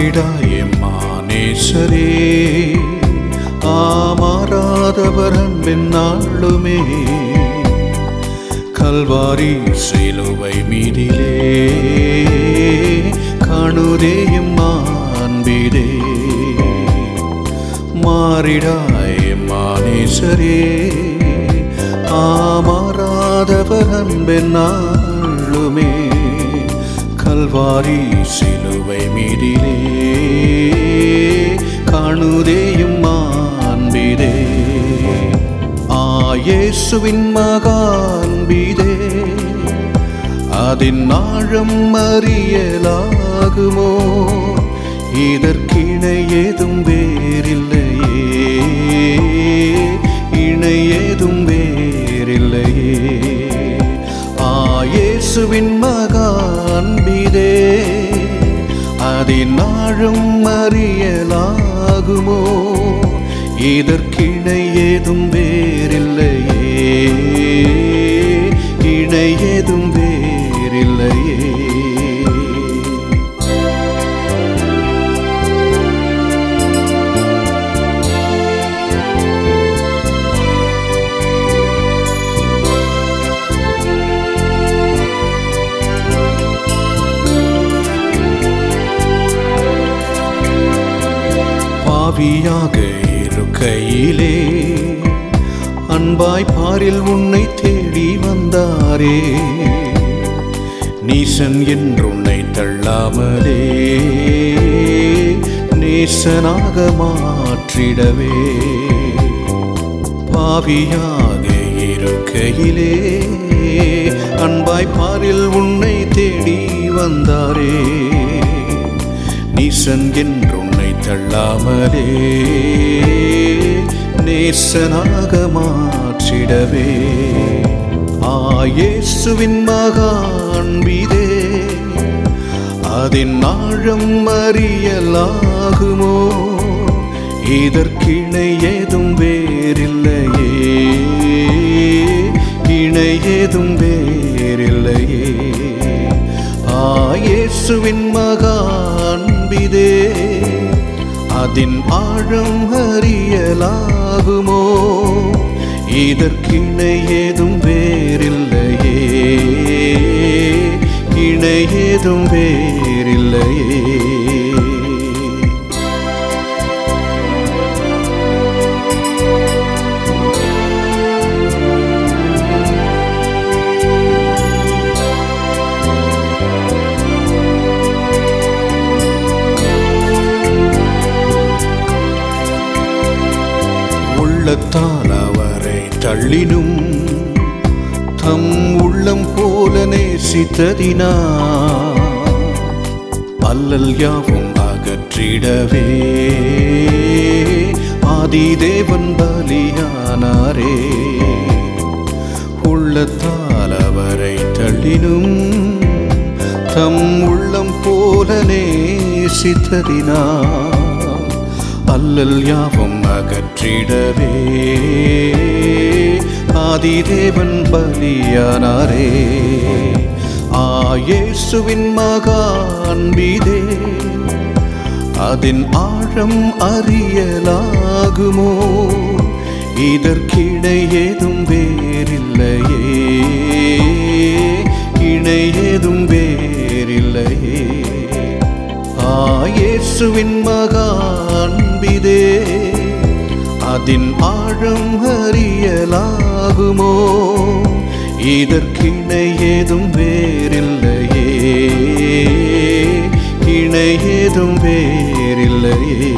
மாறிடாயம்மானேசரே ஆமாறாதவர் அன்பின் நாளுமே கல்வாரி சிலுவை மீதிலே காணுதேயும் மாண்பிதே மாறிடாயம்மானேசரே ஆமாறாதவர் அன்பின் நாளுமே கல்வாரி சிலுவை மீதிலே காணுதேயும் மாண்பிதே ஆயேசுவின் மகான்பிதே அதின் ஆழம் அறியலாகுமோ இதற்கிணை ஏதும் வேறில்லையே இணை ஏதும் வேறில்லையே ஆயேசுவின் மகான்பிதே அதின் ஆழம் அறியலாகுமோ இதற்கிணை ஏதும் வேறில்லையே இணை ஏதும் வேறில்லையே பாவியாக இருக்கையிலே அன்பாய் பாரில் உன்னை தேடி வந்தாரே நீசன் என்றுன்னை தள்ளாமலே நேசனாக மாற்றிடவே பாவியாக இருக்கையிலே அன்பாய் பாரில் உன்னை தேடி வந்தாரே நீசன் என்றுன்னை தள்ளாமலே நேசனாக மாற்றிடவே ஆயேசுவின் மகான்பிதே அதன் ஆழம் அறியலாகுமோ இதற்கிணை ஏதும் வேறில்லையே இணை ஏதும் வேறில்லையே ஆயேசுவின் மகான்பிதே அதின் ஆழம் அறியலாகுமோ இதற்கிணை ஏதும் வேறில்லையே இணை ஏதும் வேறில்லையே உள்ளத்தால் அவரை தள்ளினும் தம் உள்ளம் போல நேசித்ததினா அல்லல் யாவும் அகற்றிடவே ஆதிதேவன் பலியானாரே உள்ளத்தால் அவரை தள்ளினும் தம் உள்ளம் போல நேசித்ததினா அல்லல் யாவும் அகற்றிடவே ஆதிதேவன் பலியானாரே ஆயேசுவின் மகான்பிதே அதன் ஆழம் அறியலாகுமோ இதற்கிணை ஏதும் வேறில்லையே இணை ஏதும் வேறில்லையே ஆயேசுவின் மகான்பிதே அதின் ஆழம் அறியலாகுமோ இதற்கிணை ஏதும் வேறில்லையே இணை ஏதும் வேறில்லையே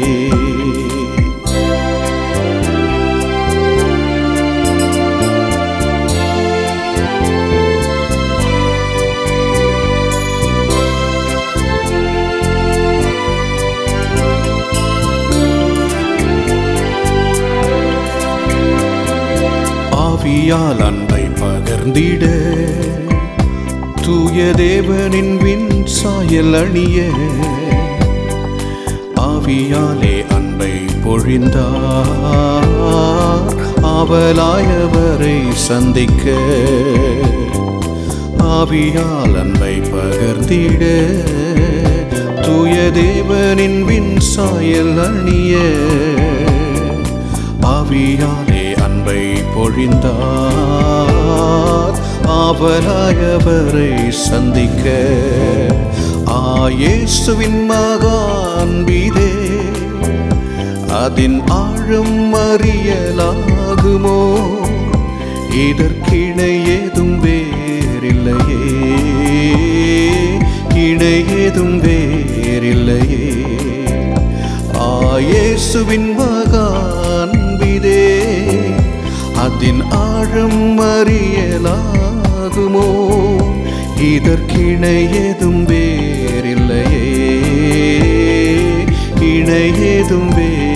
ஆவியால் அன்பை பகர்ந்திட தூய தேவனின் வின் சாயல் அணிய ஆவியாலே அன்பை பொழிந்தார் ஆவலாயவரை சந்திக்க ஆவியால் அன்பை பகர்ந்திட தூய தேவனின் வின் சாயல் அணிய ஆவியாலே அன்பை பொழிந்தார் ஆவலாயவரை சந்திக்க ஆயேசுவின் மகான்பிதே அதன் ஆழம் அறியலாகுமோ இதற்கிணை ஏதும் வேறில்லையே இணை ஏதும் வேறில்லையே ஆயேசுவின் மகான்பிதே அதன் ஆழம் அறியலாகுமோ இதற்கிணை ஏதும் வேறில்லையே இணை ஏதும் வேறில்லையே